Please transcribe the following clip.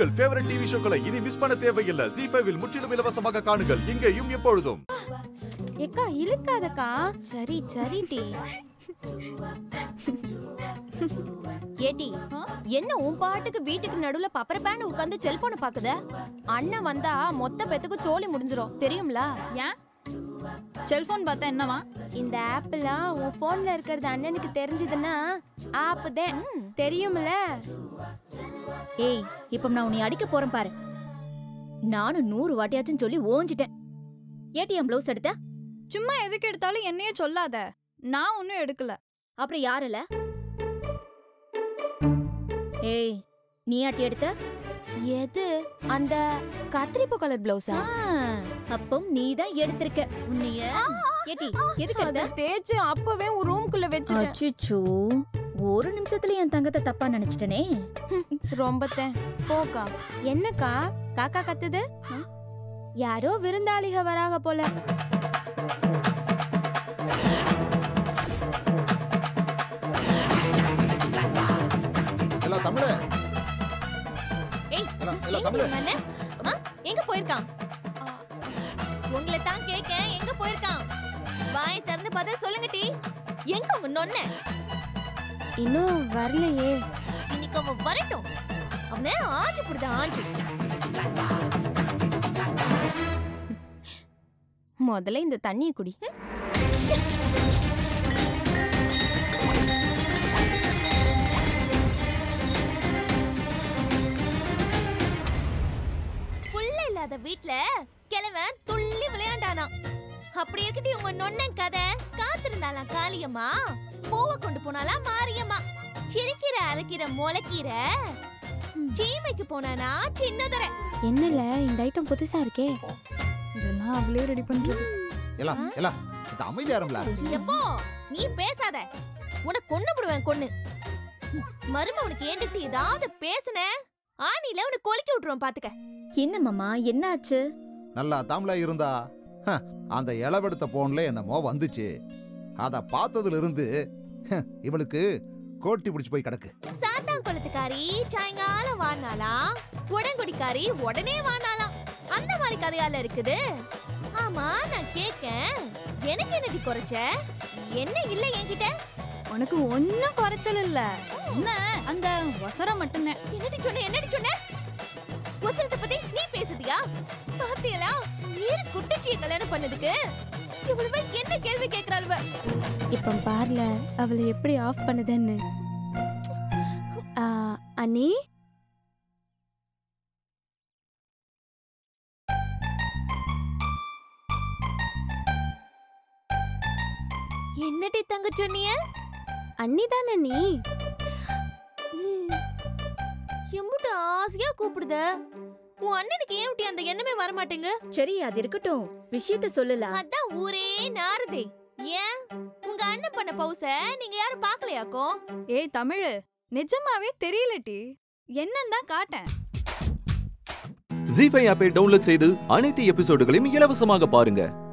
உங்கள் favourite TV ஷோக்களை இனி miss பண்ண தேவையில்லை ஜி ஃபைவில் முற்றிலும் இலவசமாக காணுங்கள் இங்கேயும் எப்பொழுதும் எக்கா இழுக்காதக்கா சரி சரி டி ஏடி என்ன உன் பாட்டுக்கு வீட்டுக்கு நடுவுல பப்பரப்பேன்னு உட்காந்து செல்போனை பாக்குத அண்ணன் வந்தா மொத்த பேத்துக்கு சோலி முடிஞ்சிரும் தெரியும்ல ஏன் செல்போன் பார்த்தா என்னவா இந்த ஆப்லாம் உன் போன்ல இருக்கிறது அண்ணனுக்கு தெரிஞ்சதுன்னா ஆப் தான் தெரியும்ல ஏய் இப்ப நான் உன்னை அடிக்க போறேன் பாரு நானும் நூறு வாட்டியாச்சும் சொல்லி ஓஞ்சிட்டேன் ஏடிஎம் ப்ளவுஸ் எடுத்த சும்மா எதுக்கு எடுத்தாலும் என்னையே சொல்லாத நான் ஒன்னும் எடுக்கல அப்புறம் யாருல ஏய் நீ ஆட்டி எடுத்த எது அந்த கத்திரிப்பு கலர் பிளவுஸா ஆ, அப்பம் நீ தான் எடுத்திருக்க உன்னைய ஏடி எதுக்கு எடுத்த தேய்ச்சு அப்பவே உன் ரூம்குள்ள வச்சுட்டேன் அச்சோ ஒரு நிமிஷத்துல என் தங்கத்தை தப்பா நினைச்சிட்டனே ரொம்ப தான் போக்கா என்னக்கா காக்கா கத்துது யாரோ விருந்தாளிக வராக போல இல்ல தமிழ ஏய், இல்ல இல்ல எங்க தமிழ உங்க அண்ணன்? ஆ, எங்க போயிருக்கான் உங்களை தான் கேட்க எங்க போயிருக்கான் வாயை திறந்து பதில் சொல்லுங்க டி எங்க உங்க நொன்ன இன்னும் வரலையே இன்னைக்கு அவன் வரட்டும் அவனை ஆஞ்சு புடுத ஆஞ்சு முதல்ல இந்த தண்ணியை குடி புள்ள இல்லாத வீட்ல கிழவன் துள்ளி விளையாண்டானா அப்படி இருக்கட்டி உங்க நொண்ணன் கதை காத்திருந்தாலாம் காளியம்மா பூவை கொண்டு போனாலாம் மாரியம்மா சிரிக்கிற அரைக்கிற முளைக்கிற சீமைக்கு போனானா சின்னதர என்னல இந்த ஐட்டம் புதுசா இருக்கே இதெல்லாம் அவளே ரெடி பண்றது இல்ல இல்ல இந்த அமைதியா இருங்களா எப்போ நீ பேசாத உனக்கு கொன்னு விடுவேன் கொன்னு மருமவனுக்கு ஏண்டிட்டு ஏதாவது பேசுன ஆணில உனக்கு கொலுக்கி விட்டுருவேன் பாத்துக்க என்ன மாமா என்ன ஆச்சு நல்லா தாமலா இருந்தா ஹ, அந்த இளவெடுத்த போன்ல என்னமோ வந்துச்சு அத பார்த்ததுல இருந்து ஹ, இவளுக்கு கோட்டி பிடிச்சு போய் கிடக்கு சாத்தாங்குளத்துக்காரி சாயங்காலம் வாடினாலாம் உடங்குடிக்காரி உடனே வாடினாலாம் அந்த மாதிரி கதையால இருக்குது ஆமா நான் கேட்கேன் எனக்கு என்னடி குறைச்ச என்ன இல்ல என்கிட்ட உனக்கு ஒன்னும் குறைச்சல் இல்ல என்ன அந்த ஒசரம் மட்டும்தான் என்னடி சொன்ன என்னடி சொன்ன வசனத்தை பத்தி நீ பேசுதியா பாத்தியலா நீர் குட்டச்சியை கல்யாணம் பண்ணதுக்கு இவ்வளவு என்ன கேள்வி கேக்குறாள்வ இப்ப பாருல அவளை எப்படி ஆஃப் பண்ணுதுன்னு ஆ, அண்ணி என்னடி தங்க சொன்னிய அண்ணி தானே நீ எம்புட்டு ஆசையா கூப்பிடுத உன் அண்ணனுக்கு ஏன் இப்படி அந்த எண்ணமே வர மாட்டேங்க சரி அது இருக்கட்டும் விஷயத்த சொல்லலாம் அதான் ஊரே நாறுதே ஏன் உங்க அண்ணன் பண்ண பவுச நீங்க யாரும் பாக்கலையாக்கோ ஏய் தமிழ் நிஜமாவே தெரியலடி என்னன்னு தான் காட்டேன் ஜி ஃபைவ் ஆப்பை டவுன்லோட் செய்து அனைத்து எபிசோடுகளையும் இலவசமாக பாருங்க